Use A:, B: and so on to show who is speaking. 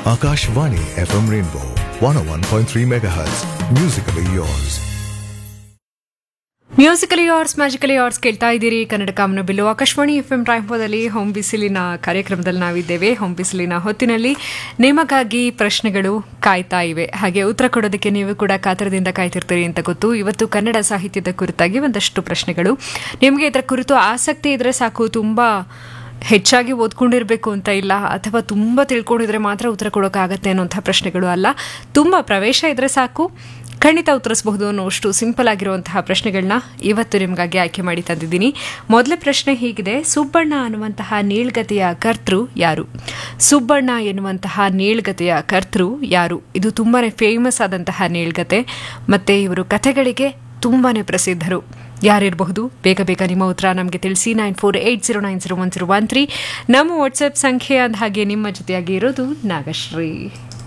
A: Akashvani FM Rainbow 101.3 MHz. Musically yours.
B: Musically yours magically yours ಕೇಳ್ತಾ ಇದ್ದೀರಿ ಕನ್ನಡ ಕಾಮನ ಬಿಲ್ಲು ಆಕಾಶವಾಣಿ ಎಫ್ ಎಂ ರಾಯಪುರದಲ್ಲಿ ಹೋಮ್ ಬಿಸಿಲಿನ ಕಾರ್ಯಕ್ರಮದಲ್ಲಿ ನಾವಿದ್ದೇವೆ ಹೋಮ್ ಬಿಸಿಲಿನ ಹೊತ್ತಿನಲ್ಲಿ ನಿಮಗಾಗಿ ಪ್ರಶ್ನೆಗಳು ಕಾಯ್ತಾ ಇವೆ ಹಾಗೆ ಉತ್ತರ ಕೊಡೋದಕ್ಕೆ ನೀವು ಕೂಡ ಕಾತರದಿಂದ ಕಾಯ್ತಿರ್ತೀರಿ ಅಂತ ಗೊತ್ತು ಇವತ್ತು ಕನ್ನಡ ಸಾಹಿತ್ಯದ ಕುರಿತಾಗಿ ಒಂದಷ್ಟು ಪ್ರಶ್ನೆಗಳು ನಿಮಗೆ ಇದರ ಕುರಿತು ಆಸಕ್ತಿ ಇದ್ರೆ ಸಾಕು ತುಂಬಾ ಹೆಚ್ಚಾಗಿ ಓದ್ಕೊಂಡಿರಬೇಕು ಅಂತ ಇಲ್ಲ ಅಥವಾ ತುಂಬ ತಿಳ್ಕೊಂಡಿದ್ರೆ ಮಾತ್ರ ಉತ್ತರ ಕೊಡೋಕ್ಕಾಗತ್ತೆ ಅನ್ನೋಂಥ ಪ್ರಶ್ನೆಗಳು ಅಲ್ಲ ತುಂಬ ಪ್ರವೇಶ ಇದ್ರೆ ಸಾಕು ಖಂಡಿತ ಉತ್ತರಿಸಬಹುದು ಅನ್ನೋಷ್ಟು ಸಿಂಪಲ್ ಆಗಿರುವಂತಹ ಪ್ರಶ್ನೆಗಳನ್ನ ಇವತ್ತು ನಿಮಗಾಗಿ ಆಯ್ಕೆ ಮಾಡಿ ತಂದಿದ್ದೀನಿ ಮೊದಲ ಪ್ರಶ್ನೆ ಹೀಗಿದೆ ಸುಬ್ಬಣ್ಣ ಅನ್ನುವಂತಹ ನೀಳ್ಗತೆಯ ಕರ್ತೃ ಯಾರು ಸುಬ್ಬಣ್ಣ ಎನ್ನುವಂತಹ ನೀಳ್ಗತೆಯ ಕರ್ತೃ ಯಾರು ಇದು ತುಂಬಾ ಫೇಮಸ್ ಆದಂತಹ ನೀಳ್ಗತೆ ಮತ್ತು ಇವರು ಕಥೆಗಳಿಗೆ ತುಂಬಾ ಪ್ರಸಿದ್ಧರು ಯಾರಿರಬಹುದು ಬೇಗ ಬೇಗ ನಿಮ್ಮ ಉತ್ತರ ನಮಗೆ ತಿಳಿಸಿ nine four eight zero nine zero one zero one three ನಮ್ಮ ವಾಟ್ಸಪ್ ಸಂಖ್ಯೆ ಅಂದ ಹಾಗೆ ನಿಮ್ಮ ಜೊತೆಯಾಗಿ ಇರೋದು ನಾಗಶ್ರೀ